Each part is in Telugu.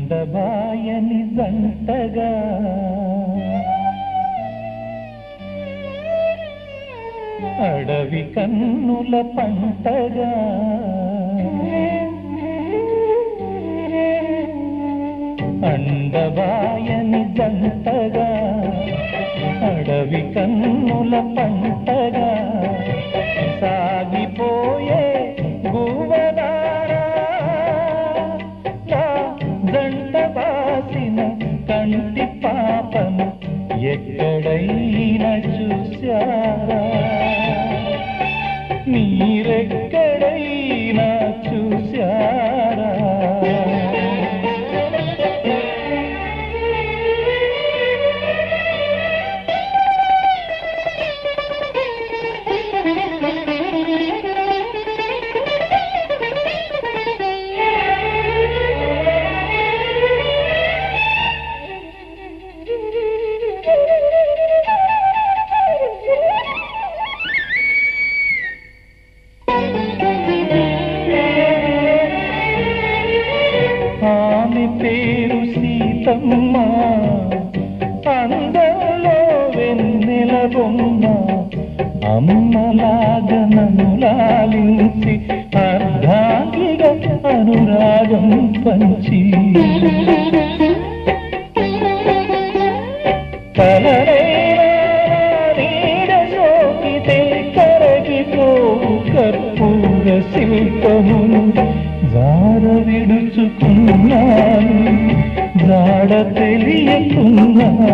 అండబాయని జంటగా అడవి కన్నుల పంటగా అండబాయని జంటగా అడవి కన్నుల పంటగా సాగిపోయే గువనారా నా జంట బాసిన కంటి పాపను ఎక్కడైనా చూశారా మీరెక్కడైనా చూశారా ఆమె పేరు సీతమ్మ అందంలో వెన్నెల బొమ్మ అమ్మలాగ నన్ను లాలించి అర్ధాంగిగా అనురాగం పంచి కలరేడ సోకితే కరగిపోవు కర్పూర శిల్పము జార విడుచుకున్నాను జాడ తెలియకున్నాను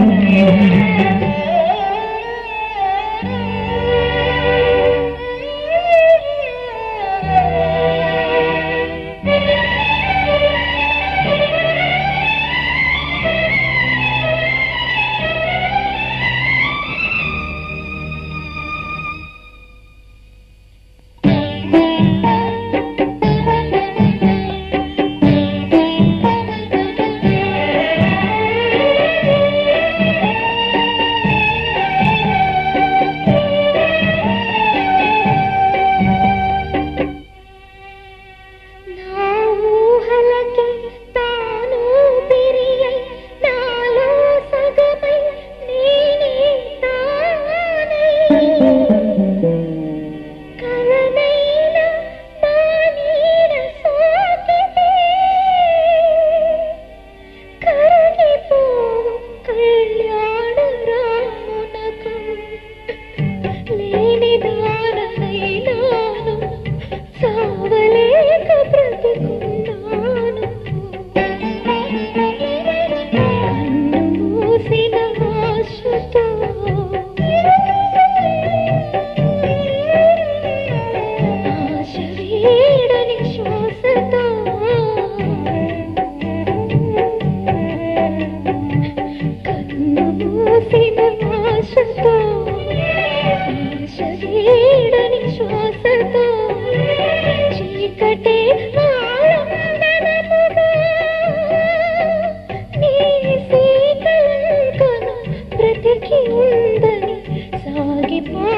నా ఊహలకి తాను పెరియై నాలో సగమై నేనే తానై కలనైన నా నీడ సోకితే కరగిపోవు కళ్యాణ రామునకు లేని దారనైనాను సావలేక బ్రతుకున్నాను కన్ను మూసిన ఆశతో ఆశ వీడని శ్వాసతో కన్ను మూసిన ఆశతో ఆశ వీడని శ్వాసతో చీకటే ఆలంబనముగా నీ సీకలంకన బ్రతికి ఉందని సాగిపో